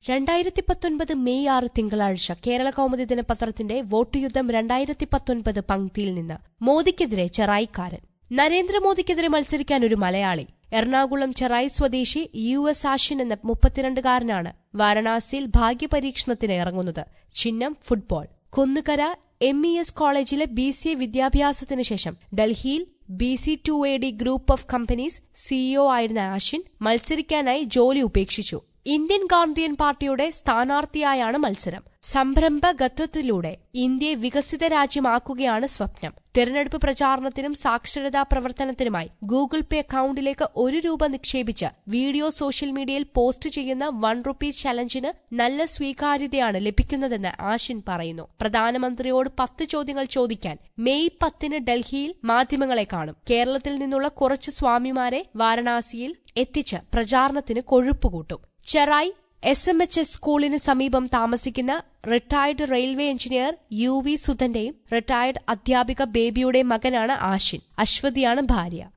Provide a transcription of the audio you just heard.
രണ്ടായിരത്തി പത്തൊൻപത് മെയ് ആറ് തിങ്കളാഴ്ച കേരള കൗമുദി ദിനപത്രത്തിന്റെ വോട്ട് യുദ്ധം രണ്ടായിരത്തി പത്തൊൻപത് പങ്ക്തിയിൽ നിന്ന് മോദിക്കെതിരെ ചെറായിക്കാരൻ നരേന്ദ്രമോദിക്കെതിരെ മത്സരിക്കാൻ ഒരു മലയാളി എറണാകുളം ചെറായി സ്വദേശി യു എസ് ആഷിൻ എന്ന മുപ്പത്തിരണ്ടുകാരനാണ് വാരണാസിയിൽ ഭാഗ്യപരീക്ഷണത്തിന് ഇറങ്ങുന്നത് ചിഹ്നം football Kunnukara M E S കോളേജിലെ ബി സി എ വിദ്യാഭ്യാസത്തിന് ശേഷം ഡൽഹിയിൽ B C to A D group of companies CEO ആയിരുന്ന ആഷിൻ മത്സരിക്കാനായി ജോലി ഉപേക്ഷിച്ചു ഇന്ത്യൻ ഗാന്ധിയൻ പാർട്ടിയുടെ സ്ഥാനാർത്ഥിയായാണ് മത്സരം സംരംഭകത്വത്തിലൂടെ ഇന്ത്യയെ വികസിത രാജ്യമാക്കുകയാണ് സ്വപ്നം തെരഞ്ഞെടുപ്പ് പ്രചാരണത്തിനും സാക്ഷരതാ പ്രവർത്തനത്തിനുമായി ഗൂഗിൾ പേ അക്കൌണ്ടിലേക്ക് ഒരു രൂപ നിക്ഷേപിച്ച് വീഡിയോ സോഷ്യൽ മീഡിയയിൽ പോസ്റ്റ് ചെയ്യുന്ന വൺ റുപ്പി ചലഞ്ചിന് നല്ല സ്വീകാര്യതയാണ് ലഭിക്കുന്നതെന്ന് ആഷിൻ പറയുന്നു പ്രധാനമന്ത്രിയോട് പത്ത് ചോദ്യങ്ങൾ ചോദിക്കാൻ മെയ് പത്തിന് ഡൽഹിയിൽ മാധ്യമങ്ങളെ കാണും കേരളത്തിൽ നിന്നുള്ള കുറച്ച് സ്വാമിമാരെ വാരണാസിയിൽ എത്തിച്ച് പ്രചാരണത്തിന് കൊഴുപ്പുകൂട്ടും Cherai S M H S സ്കൂളിന് സമീപം താമസിക്കുന്ന retired railway engineer U V സുധന്റെയും റിട്ടയർഡ് അധ്യാപിക ബേബിയുടെയും മകനാണ് ആഷിൻ അശ്വതിയാണ് ഭാര്യ